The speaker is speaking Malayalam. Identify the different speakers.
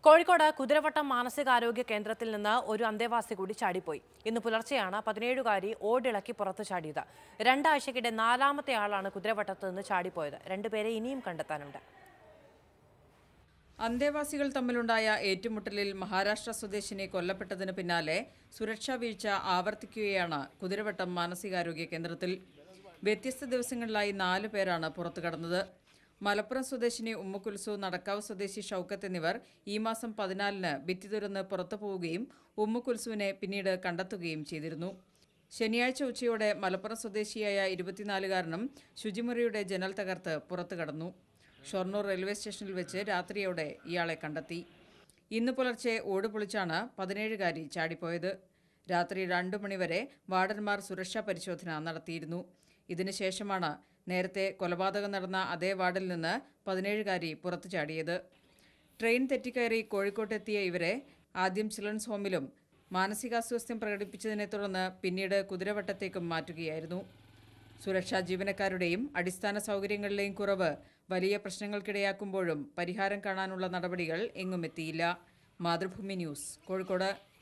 Speaker 1: കോഴിക്കോട് കുതിരവട്ടം മാനസികാരോഗ്യ കേന്ദ്രത്തിൽ നിന്ന് ഒരു അന്തേവാസി കൂടി ചാടിപ്പോയി ഇന്ന് പുലർച്ചെയാണ് പതിനേഴുകാരി ഓടിളക്കി പുറത്തു ചാടിയത് രണ്ടാഴ്ചക്കിടെ നാലാമത്തെ ആളാണ് കുതിരവട്ടത്ത് നിന്ന് ചാടിപ്പോയത് രണ്ടുപേരെ ഇനിയും കണ്ടെത്താനുണ്ട്
Speaker 2: അന്തേവാസികൾ തമ്മിലുണ്ടായ ഏറ്റുമുട്ടലിൽ മഹാരാഷ്ട്ര സ്വദേശിനി കൊല്ലപ്പെട്ടതിന് പിന്നാലെ സുരക്ഷാ വീഴ്ച ആവർത്തിക്കുകയാണ് കുതിരവട്ടം മാനസികാരോഗ്യ കേന്ദ്രത്തിൽ വ്യത്യസ്ത ദിവസങ്ങളിലായി നാലു പേരാണ് പുറത്തു കടന്നത് മലപ്പുറം സ്വദേശിനി ഉമ്മുക്കുൽസു നടക്കാവ് സ്വദേശി ഷൗക്കത്ത് എന്നിവർ ഈ മാസം പതിനാലിന് ഭിത്തി തുറന്ന് പുറത്തു പോവുകയും ഉമ്മുക്കുൽസുവിനെ പിന്നീട് കണ്ടെത്തുകയും ചെയ്തിരുന്നു ശനിയാഴ്ച ഉച്ചയോടെ മലപ്പുറം സ്വദേശിയായ ഇരുപത്തിനാലുകാരനും ശുചിമുറിയുടെ ജനൽ തകർത്ത് പുറത്തു കടന്നു ഷൊർണൂർ റെയിൽവേ സ്റ്റേഷനിൽ വെച്ച് രാത്രിയോടെ ഇയാളെ കണ്ടെത്തി ഇന്ന് പുലർച്ചെ ഓട് പൊളിച്ചാണ് പതിനേഴുകാരി ചാടിപ്പോയത് രാത്രി രണ്ടു മണിവരെ വാർഡന്മാർ സുരക്ഷാ പരിശോധന നടത്തിയിരുന്നു ഇതിനുശേഷമാണ് നേരത്തെ കൊലപാതകം നടന്ന അതേ വാർഡിൽ നിന്ന് പതിനേഴുകാരി പുറത്തു ചാടിയത് ട്രെയിൻ തെറ്റിക്കയറി കോഴിക്കോട്ടെത്തിയ ഇവരെ ആദ്യം ചിൽഡ്രൻസ് ഹോമിലും മാനസികാസ്വാസ്ഥ്യം പ്രകടിപ്പിച്ചതിനെ തുടർന്ന് പിന്നീട് കുതിരവട്ടത്തേക്കും മാറ്റുകയായിരുന്നു സുരക്ഷാ ജീവനക്കാരുടെയും അടിസ്ഥാന സൗകര്യങ്ങളിലെയും കുറവ് വലിയ പ്രശ്നങ്ങൾക്കിടയാക്കുമ്പോഴും പരിഹാരം കാണാനുള്ള നടപടികൾ എങ്ങും എത്തിയില്ല മാതൃഭൂമി ന്യൂസ് കോഴിക്കോട്